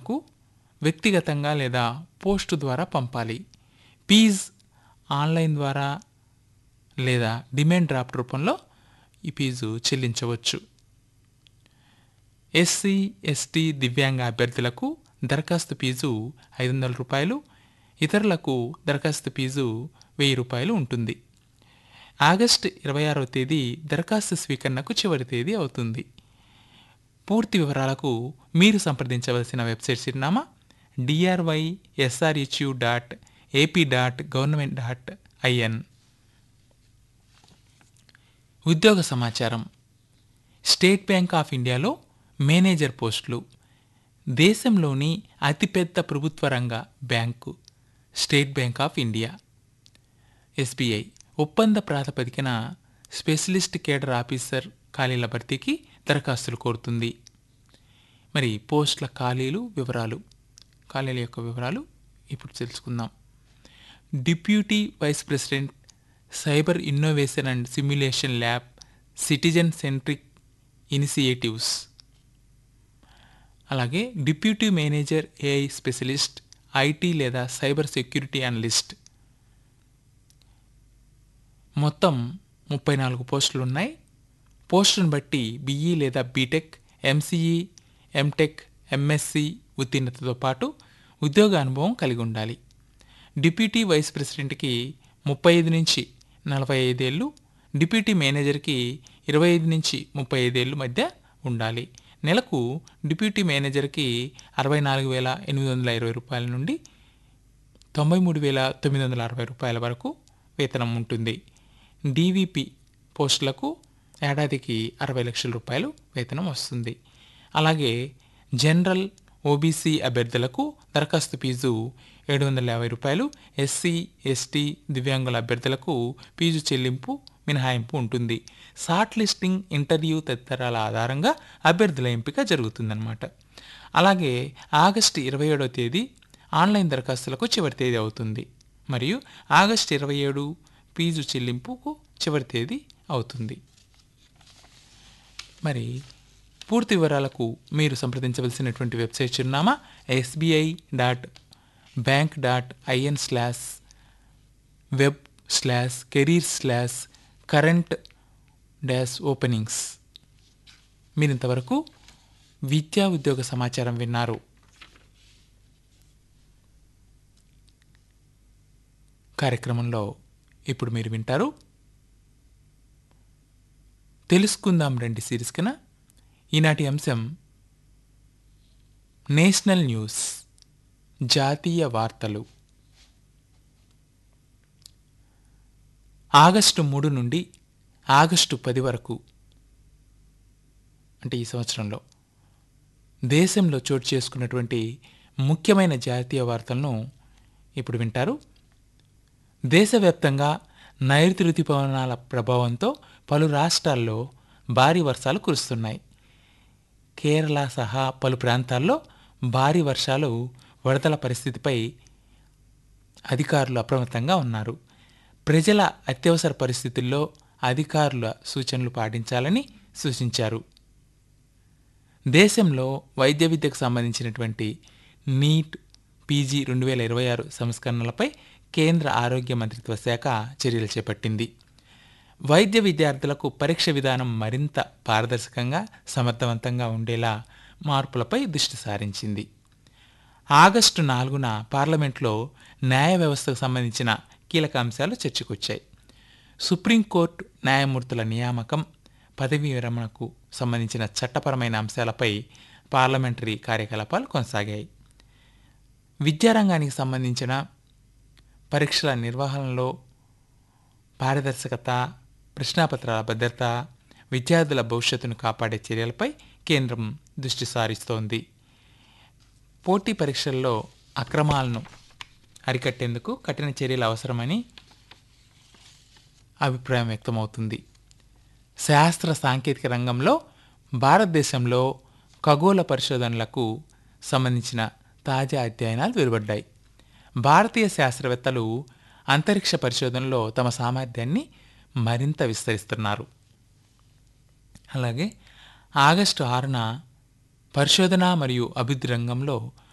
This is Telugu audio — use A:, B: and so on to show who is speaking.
A: బ్యాంకుకు వ్యక్తిగతంగా లేదా పోస్టు ద్వారా పంపాలి ఫీజ్ ఆన్లైన్ ద్వారా లేదా డిమాండ్ డ్రాఫ్ట్ రూపంలో ఈ ఫీజు చెల్లించవచ్చు ఎస్సీ ఎస్టీ దివ్యాంగ అభ్యర్థులకు దరఖాస్తు ఫీజు ఐదు వందల రూపాయలు ఇతరులకు దరఖాస్తు ఫీజు వెయ్యి రూపాయలు ఉంటుంది ఆగస్టు ఇరవై ఆరవ తేదీ దరఖాస్తు స్వీకరణకు చివరి తేదీ అవుతుంది పూర్తి వివరాలకు మీరు సంప్రదించవలసిన వెబ్సైట్ చిరునామా DRY SRHU dot AP dot government dot IN ఉద్యోగ సమాచారం స్టేట్ బ్యాంక్ ఆఫ్ ఇండియాలో మేనేజర్ పోస్టులు దేశంలోని అతిపెద్ద ప్రభుత్వ రంగ bank State Bank of India SBI ఒప్పంద ప్రాతిపదికన స్పెషలిస్ట్ కేడర్ ఆఫీసర్ ఖాళీల భర్తీకి దరఖాస్తులు కోరుతుంది మరి పోస్టుల ఖాళీలు వివరాలు ఖాళీల యొక్క వివరాలు ఇప్పుడు తెలుసుకుందాం deputy vice president cyber innovation and simulation lab citizen centric initiatives అలాగే deputy manager AI specialist IT లేదా సైబర్ సెక్యూరిటీ అనలిస్ట్ మొత్తం ముప్పై నాలుగు పోస్టులు ఉన్నాయి పోస్టును బట్టి బీఈ లేదా బీటెక్ ఎంసీఈ ఎంటెక్ ఎంఎస్సి ఉత్తీర్ణతతో పాటు ఉద్యోగ అనుభవం కలిగి ఉండాలి డిప్యూటీ వైస్ ప్రెసిడెంట్కి ముప్పై ఐదు నుంచి నలభై ఐదేళ్ళు డిప్యూటీ మేనేజర్కి ఇరవై ఐదు నుంచి ముప్పై ఐదేళ్ళు మధ్య ఉండాలి నెలకు డిప్యూటీ మేనేజర్కి అరవై నాలుగు వేల ఎనిమిది వందల ఇరవై రూపాయల నుండి తొంభై మూడు వేల తొమ్మిది వందల అరవై రూపాయల వరకు వేతనం ఉంటుంది డీవీపీ పోస్టులకు ఏడాదికి అరవై లక్షల రూపాయలు వేతనం వస్తుంది అలాగే జనరల్ ఓబీసీ అభ్యర్థులకు దరఖాస్తు ఫీజు ఏడు వందల యాభై రూపాయలు ఎస్సీ ఎస్టీ దివ్యాంగుల అభ్యర్థులకు ఫీజు చెల్లింపు మినహాయింపు ఉంటుంది షార్ట్ లిస్టింగ్ ఇంటర్వ్యూ తదితరాల ఆధారంగా అభ్యర్థుల ఎంపిక జరుగుతుందన్నమాట అలాగే ఆగస్టు ఇరవై ఏడవ తేదీ ఆన్లైన్ దరఖాస్తులకు చివరి తేదీ అవుతుంది మరియు ఆగస్టు ఇరవై ఏడు ఫీజు చెల్లింపుకు చివరి తేదీ అవుతుంది మరి పూర్తి వివరాలకు మీరు సంప్రదించవలసినటువంటి వెబ్సైట్ చిరునామా SBI dot bank dot IN slash web slash career slash current dash openings మీరు ఇంతవరకు విద్యా ఉద్యోగ సమాచారం విన్నారు కార్యక్రమంలో ఇప్పుడు మీరు వింటారు తెలుసుకుందాం రండి సిరీస్ కింద ఈనాటి అంశం నేషనల్ న్యూస్ జాతీయ వార్తలు ఆగస్టు మూడు నుండి ఆగస్టు పది వరకు అంటే ఈ సంవత్సరంలో దేశంలో చోటు చేసుకున్నటువంటి ముఖ్యమైన జాతీయ వార్తలను ఇప్పుడు వింటారు దేశవ్యాప్తంగా నైరుతి రుతుపవనాల ప్రభావంతో పలు రాష్ట్రాల్లో భారీ వర్షాలు కురుస్తున్నాయి కేరళ సహా పలు ప్రాంతాల్లో భారీ వర్షాలు వరదల పరిస్థితిపై అధికారులు అప్రమత్తంగా ఉన్నారు ప్రజల అత్యవసర పరిస్థితుల్లో అధికారుల సూచనలు పాటించాలని సూచించారు దేశంలో వైద్య విద్యకు సంబంధించినటువంటి నీట్ పీజీ రెండు వేల ఇరవై ఆరు సంస్కరణలపై కేంద్ర ఆరోగ్య మంత్రిత్వ శాఖ చర్యలు చేపట్టింది వైద్య విద్యార్థులకు పరీక్ష విధానం మరింత పారదర్శకంగా సమర్థవంతంగా ఉండేలా మార్పులపై దృష్టి సారించింది ఆగస్టు నాలుగున పార్లమెంట్లో న్యాయ వ్యవస్థకు సంబంధించిన కీలక అంశాలు చర్చకొచ్చాయి సుప్రీంకోర్టు న్యాయమూర్తుల నియామకం పదవీ విరమణకు సంబంధించిన చట్టపరమైన అంశాలపై పార్లమెంటరీ కార్యకలాపాలు కొనసాగాయి విద్యారంగానికి సంబంధించిన పరీక్షల నిర్వహణలో పారదర్శకత ప్రశ్నాపత్రాల భద్రత విద్యార్థుల భవిష్యత్తును కాపాడే చర్యలపై కేంద్రం దృష్టి సారిస్తోంది పోటీ పరీక్షల్లో అక్రమాలను అరికట్టేందుకు కఠిన చర్యలు అవసరమని అభిప్రాయం వ్యక్తమవుతుంది శాస్త్ర సాంకేతిక రంగంలో భారతదేశంలో ఖగోళ పరిశోధనలకు సంబంధించిన తాజా అధ్యయనాలు వెలువడ్డాయి భారతీయ శాస్త్రవేత్తలు అంతరిక్ష పరిశోధనలో తమ సామర్థ్యాన్ని మరింత విస్తరిస్తున్నారు అలాగే ఆగస్టు ఆరున పరిశోధన మరియు అభివృద్ధి రంగంలో